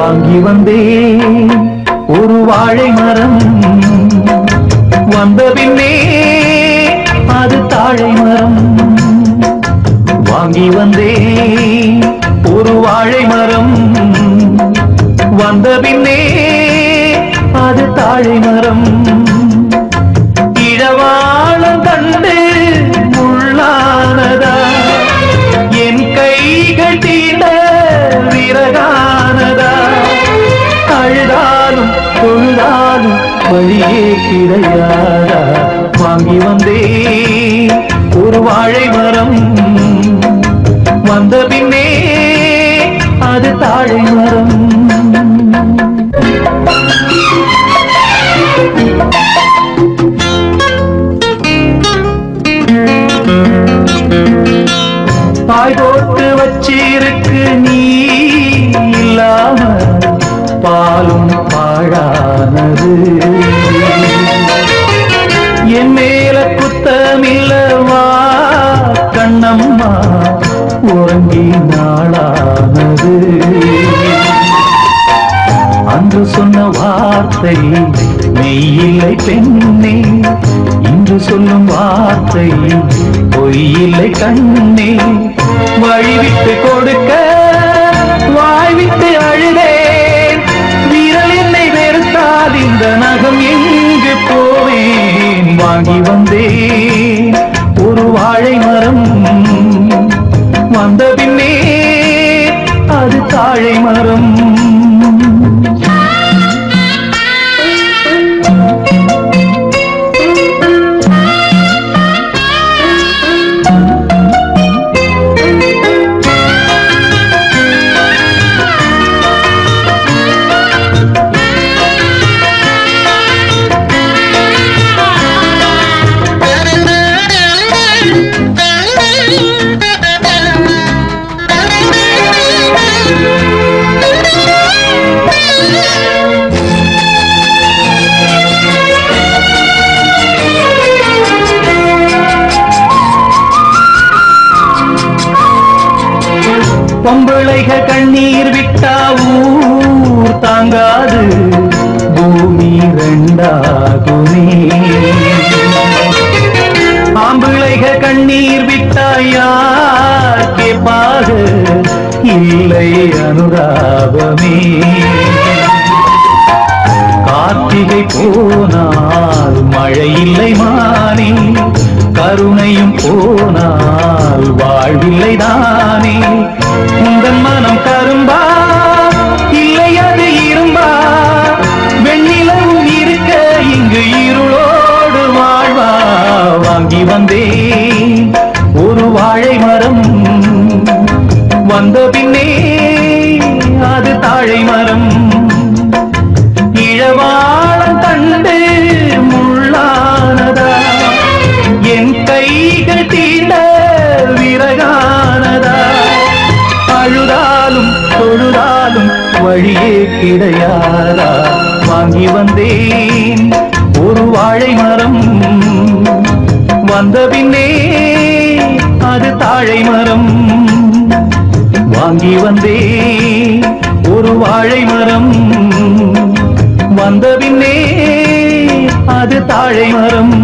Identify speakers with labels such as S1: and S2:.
S1: வாங்கி வந்தேன் ஒரு வாழை மரம் வந்த பின்னே அது தாழை மரம் வாங்கி வந்தேன் ஒரு வாழை மரம் வந்த பின்னே அது தாழை மரம் இழவாளம் கண்டு முள்ளானதா என் கைகள் தீண்ட விறகானதா அழுதாலும் தொழுதாலும் வழியே கிடையாதா வாங்கி வந்தேன் ஒரு வாழை மரம் வந்த பின்னே அது தாழை மரம் தாய் போட்டு வச்சிருக்கு நீ இல்லாம பாலும் பாழானது என் மேல குத்தமில்லவா கண்ணம்மா உறங்கி நாளானது அன்று சொன்ன வார்த்தை மெய்யில்லை பெண்ணே இன்று சொல்லும் வார்த்தை பொய்யில்லை கண்ணே வழிவிட்டு கொடுக்க வாய்விட்டு அழுதேன் விரல் என்னை வெறுத்தால் இந்த நகம் எங்கு போவேன் வாங்கி வந்தேன் ஒரு வாழை மரம் வந்த பின்னே அது தாழை மரம் பொம்பளைக கண்ணீர் விட்டா ஊர் தாங்காது பூமி ரெண்டாகுமே ஆம்பிளைக கண்ணீர் விட்டா யார் கேட்பாக இல்லை அனுராபமே கார்த்திகை போனால் மழை இல்லை மானே கருணையும் போனால் வாழ்வில்லை தானே உந்தன் மனம் கரும்பா இல்லை அது இரும்பா வெண்ணிலவும் இருக்க இங்கு இருளோடு வாழ்வா வாங்கி வந்தேன் ஒரு வாழை மரம் வந்த பின்னே அது தாழை மரம் இழவாளம் கண்டு முள்ளானதா என் கைகள் தீண்ட விறகானதா அழுதாலும் தொழுதாலும் வழியே கிடையாதா வாங்கி வந்தேன் ஒரு வாழை மரம் வந்த பின்னே அது தாழை மரம் வாங்கி வந்தேன் ஒரு வாழை மரம் வந்த பின்னே அது தாழை மரம்